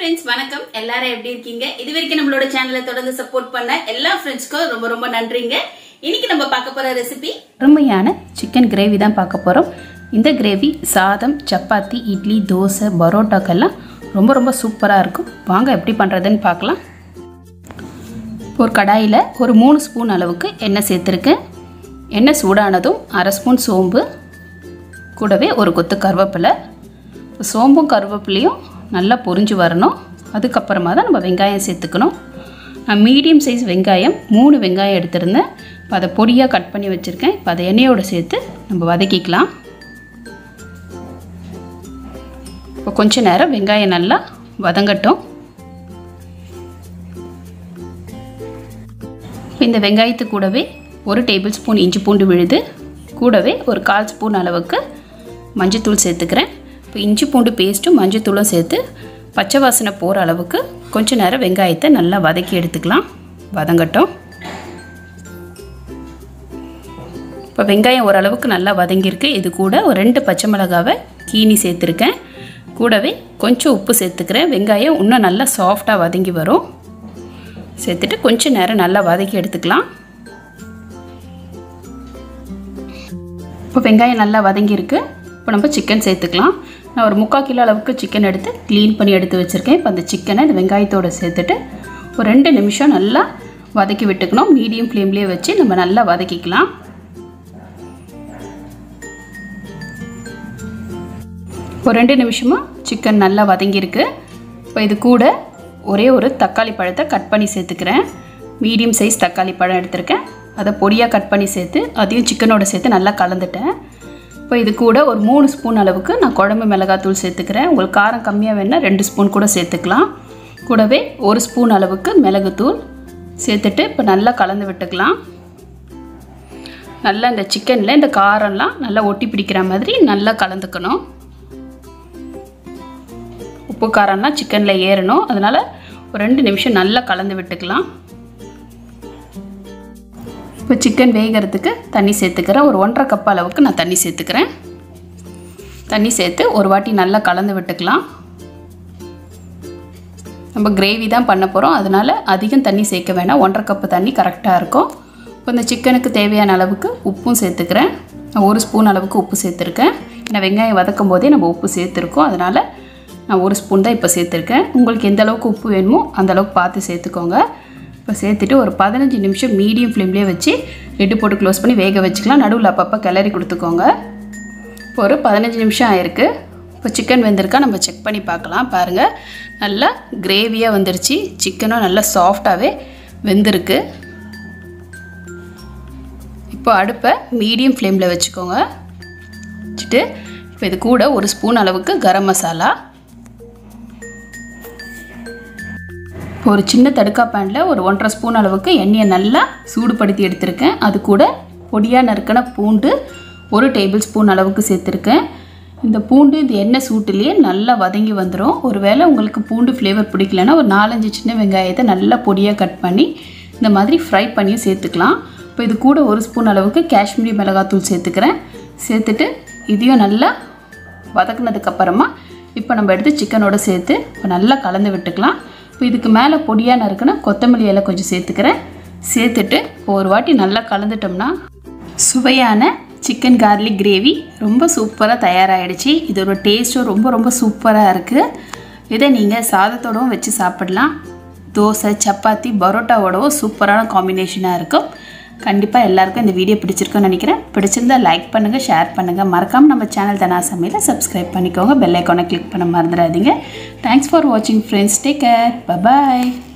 friends வணக்கம் எல்லாரும் எப்படி இருக்கீங்க இது வரைக்கும் நம்மளோட சேனலை தொடர்ந்து சப்போர்ட் பண்ண எல்லா ஃப்ரெண்ட்ஸ்க்கும் ரொம்ப ரொம்ப நன்றிங்க இன்னைக்கு நம்ம பார்க்க போற ரெசிபி அருமையான சிக்கன் கிரேவி தான் பார்க்க போகிறோம் இந்த கிரேவி சாதம் சப்பாத்தி இட்லி தோசை பரோட்டாக்கெல்லாம் ரொம்ப ரொம்ப சூப்பராக இருக்கும் வாங்க எப்படி பண்ணுறதுன்னு பார்க்கலாம் ஒரு கடாயில் ஒரு மூணு ஸ்பூன் அளவுக்கு எண்ணெய் சேர்த்துருக்கேன் எண்ணெய் சூடானதும் அரை ஸ்பூன் சோம்பு கூடவே ஒரு கொத்து கருவேப்பிலை சோம்பும் கருவேப்பிலையும் நல்லா பொரிஞ்சு வரணும் அதுக்கப்புறமா தான் நம்ம வெங்காயம் சேர்த்துக்கணும் நான் மீடியம் சைஸ் வெங்காயம் மூணு வெங்காயம் எடுத்திருந்தேன் இப்போ அதை பொடியாக கட் பண்ணி வச்சுருக்கேன் இப்போ அதை எண்ணெயோடு சேர்த்து நம்ம வதக்கிக்கலாம் இப்போ கொஞ்ச நேரம் வெங்காயம் நல்லா வதங்கட்டும் இப்போ இந்த வெங்காயத்து கூடவே ஒரு டேபிள் ஸ்பூன் இஞ்சி பூண்டு விழுது கூடவே ஒரு கால் ஸ்பூன் அளவுக்கு மஞ்சத்தூள் சேர்த்துக்கிறேன் இப்போ இஞ்சி பூண்டு பேஸ்ட்டும் மஞ்சத்தூளும் சேர்த்து பச்சை வாசனை போகிற அளவுக்கு கொஞ்ச நேரம் வெங்காயத்தை நல்லா வதக்கி எடுத்துக்கலாம் வதங்கட்டும் இப்போ வெங்காயம் ஓரளவுக்கு நல்லா வதங்கியிருக்கு இது கூட ஒரு ரெண்டு பச்சை மிளகாவை கீனி சேர்த்துருக்கேன் கூடவே கொஞ்சம் உப்பு சேர்த்துக்கிறேன் வெங்காயம் இன்னும் நல்லா சாஃப்டாக வதங்கி வரும் சேர்த்துட்டு கொஞ்சம் நேரம் நல்லா வதக்கி எடுத்துக்கலாம் இப்போ வெங்காயம் நல்லா வதங்கியிருக்கு இப்போ நம்ம சிக்கன் சேர்த்துக்கலாம் நான் ஒரு முக்கால் கிலோ அளவுக்கு சிக்கன் எடுத்து க்ளீன் பண்ணி எடுத்து வச்சுருக்கேன் இப்போ அந்த சிக்கனை இந்த வெங்காயத்தோடு சேர்த்துட்டு ஒரு ரெண்டு நிமிஷம் நல்லா வதக்கி விட்டுக்கணும் மீடியம் ஃப்ளேம்லேயே வச்சு நம்ம நல்லா வதக்கிக்கலாம் ஒரு ரெண்டு நிமிஷமாக சிக்கன் நல்லா வதங்கியிருக்கு இப்போ இது கூட ஒரே ஒரு தக்காளி பழத்தை கட் பண்ணி சேர்த்துக்கிறேன் மீடியம் சைஸ் தக்காளி பழம் எடுத்திருக்கேன் அதை பொடியாக கட் பண்ணி சேர்த்து அதையும் சிக்கனோட சேர்த்து நல்லா கலந்துட்டேன் இப்போ இது கூட ஒரு மூணு ஸ்பூன் அளவுக்கு நான் குழம்பு மிளகாத்தூள் சேர்த்துக்கிறேன் உங்களுக்கு காரம் கம்மியாக வேணால் ரெண்டு ஸ்பூன் கூட சேர்த்துக்கலாம் கூடவே ஒரு ஸ்பூன் அளவுக்கு மிளகுத்தூள் சேர்த்துட்டு இப்போ நல்லா கலந்து விட்டுக்கலாம் நல்லா இந்த சிக்கனில் இந்த காரம்லாம் நல்லா ஒட்டி பிடிக்கிற மாதிரி நல்லா கலந்துக்கணும் உப்பு காரம்லாம் சிக்கனில் ஏறணும் அதனால் ஒரு ரெண்டு நிமிஷம் நல்லா கலந்து விட்டுக்கலாம் இப்போ சிக்கன் வேகிறதுக்கு தண்ணி சேர்த்துக்கிறேன் ஒரு ஒன்றரை கப் அளவுக்கு நான் தண்ணி சேர்த்துக்கிறேன் தண்ணி சேர்த்து ஒரு வாட்டி நல்லா கலந்து விட்டுக்கலாம் நம்ம கிரேவி தான் பண்ண போகிறோம் அதனால் அதிகம் தண்ணி சேர்க்க வேணாம் ஒன்றரை கப்பு தண்ணி கரெக்டாக இருக்கும் இப்போ இந்த சிக்கனுக்கு தேவையான அளவுக்கு உப்பும் சேர்த்துக்கிறேன் நான் ஒரு ஸ்பூன் அளவுக்கு உப்பு சேர்த்துருக்கேன் ஏன்னா வெங்காயம் வதக்கும் போதே நம்ம உப்பு சேர்த்துருக்கோம் அதனால் நான் ஒரு ஸ்பூன் தான் இப்போ சேர்த்துருக்கேன் உங்களுக்கு எந்த அளவுக்கு உப்பு வேணுமோ அந்த அளவுக்கு பார்த்து சேர்த்துக்கோங்க இப்போ சேர்த்துட்டு ஒரு பதினஞ்சு நிமிஷம் மீடியம் ஃப்ளேம்லேயே வச்சு லெட்டு போட்டு க்ளோஸ் பண்ணி வேக வச்சுக்கலாம் நடுவில் அப்பப்போ கிளறி கொடுத்துக்கோங்க இப்போ ஒரு பதினஞ்சு நிமிஷம் ஆயிருக்கு இப்போ சிக்கன் வெந்திருக்கா நம்ம செக் பண்ணி பார்க்கலாம் பாருங்கள் நல்லா கிரேவியாக வந்துருச்சு சிக்கனும் நல்லா சாஃப்டாகவே வெந்திருக்கு இப்போ அடுப்பை மீடியம் ஃப்ளேமில் வச்சுக்கோங்க வச்சுட்டு இப்போ இது கூட ஒரு ஸ்பூன் அளவுக்கு கரம் மசாலா இப்போ ஒரு சின்ன தடுக்கா பேனில் ஒரு ஒன்றரை ஸ்பூன் அளவுக்கு எண்ணெயை நல்லா சூடுபடுத்தி எடுத்திருக்கேன் அது கூட பொடியாக நறுக்கின பூண்டு ஒரு டேபிள் ஸ்பூன் அளவுக்கு சேர்த்துருக்கேன் இந்த பூண்டு இந்த எண்ணெய் சூட்டுலேயே நல்லா வதங்கி வந்துடும் ஒருவேளை உங்களுக்கு பூண்டு ஃப்ளேவர் பிடிக்கலன்னா ஒரு நாலஞ்சு சின்ன வெங்காயத்தை நல்லா பொடியாக கட் பண்ணி இந்த மாதிரி ஃப்ரை பண்ணியும் சேர்த்துக்கலாம் இப்போ இது கூட ஒரு ஸ்பூன் அளவுக்கு காஷ்மீரி மிளகாத்தூள் சேர்த்துக்கிறேன் சேர்த்துட்டு இதையும் நல்லா வதக்குனதுக்கப்புறமா இப்போ நம்ம எடுத்து சிக்கனோட சேர்த்து இப்போ நல்லா கலந்து விட்டுக்கலாம் இப்போ இதுக்கு மேலே பொடியாக நறுக்குன்னா கொத்தமல்லி இலை கொஞ்சம் சேர்த்துக்கிறேன் சேர்த்துட்டு ஒரு வாட்டி நல்லா கலந்துட்டோம்னா சுவையான சிக்கன் கார்லிக் கிரேவி ரொம்ப சூப்பராக தயாராகிடுச்சு இதோட டேஸ்ட்டும் ரொம்ப ரொம்ப சூப்பராக இருக்குது இதை நீங்கள் சாதத்தோடவும் வச்சு சாப்பிடலாம் தோசை சப்பாத்தி பரோட்டாவோடவும் சூப்பரான காம்பினேஷனாக இருக்கும் கண்டிப்பாக எல்லாருக்கும் இந்த வீடியோ பிடிச்சிருக்குன்னு நினைக்கிறேன் பிடிச்சிருந்தா லைக் பண்ணுங்கள் ஷேர் பண்ணுங்கள் மறக்காமல் நம்ம சேனல் தனா சமையலை சப்ஸ்கிரைப் பண்ணிக்கோங்க பெல் ஐக்கானை கிளிக் பண்ண மறந்துடாதீங்க தேங்க்ஸ் ஃபார் வாட்சிங் ஃப்ரெண்ட்ஸ் டேக் கேர் பபாய்